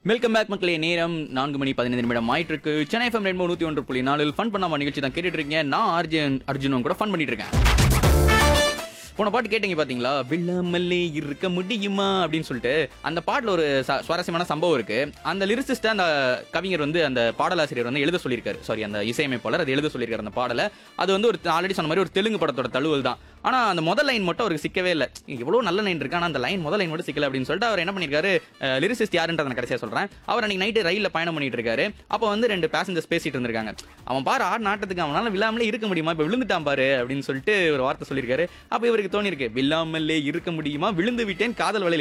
welcome back மக்களே நேரம் நான்கு மணி பதினைந்து நிமிடம் ஆயிட்டு இருக்கு சென்னை எஃப்எம் ரெண்டு நூத்தி ஒன்று புள்ளி நாலில் ஃபன் பண்ணாம நிகழ்ச்சி தான் கேட்டுட்டு இருக்கீங்க நான் அர்ஜுன் அர்ஜுனும் கூட ஃபன் பண்ணிட்டு இருக்கேன் போன பாட்டு கேட்டீங்க பாத்தீங்களா வில்லாமல்லே இருக்க முடியுமா அப்படின்னு சொல்லிட்டு அந்த பாட்டுல ஒரு ச- சுவாரஸ்யமான சம்பவம் இருக்கு அந்த லிரிசிஸ்ட அந்த கவிஞர் வந்து அந்த பாடலாசிரியர் வந்து எழுத சொல்லியிருக்காரு சாரி அந்த இசையமைப்பாளர் அது எழுத சொல்லியிருக்காரு அந்த பாடலை அது வந்து ஒரு ஆல்ரெடி சொன்ன மாதிரி ஒரு தெலுங்கு படத்தோட தழுவல் தான் ஆனா அந்த முதல் லைன் மட்டும் அவருக்கு சிக்கவே இல்லை எவ்வளவு நல்ல லைன் இருக்கு ஆனா அந்த லைன் முதல் லைன் மட்டும் சிக்கல அப்படின்னு சொல்லிட்டு அவர் என்ன பண்ணிருக்காரு லிரிசிஸ்ட் யாருன்றத நான் கடைசியா சொல்றேன் அவர் அன்னைக்கு நைட்டு ரயில்ல பயணம் பண்ணிட்டு இருக்காரு அப்போ வந்து ரெண்டு பேசஞ்சர்ஸ் பேசிட்டு இருந்திருக்காங்க அவன் பாரு ஆடு நாட்டத்துக்கு அவனால விழாமலே இருக்க முடியுமா இப்ப விழுந்துட்டான் பாரு அப்படின்னு சொல்லிட்டு ஒரு வார்த்தை சொல்லியிருக்காரு அப்ப இவருக்கு தோணிருக்கு விழாமலே இருக்க முடியுமா விழுந்து விட்டேன் காதல் வலையில்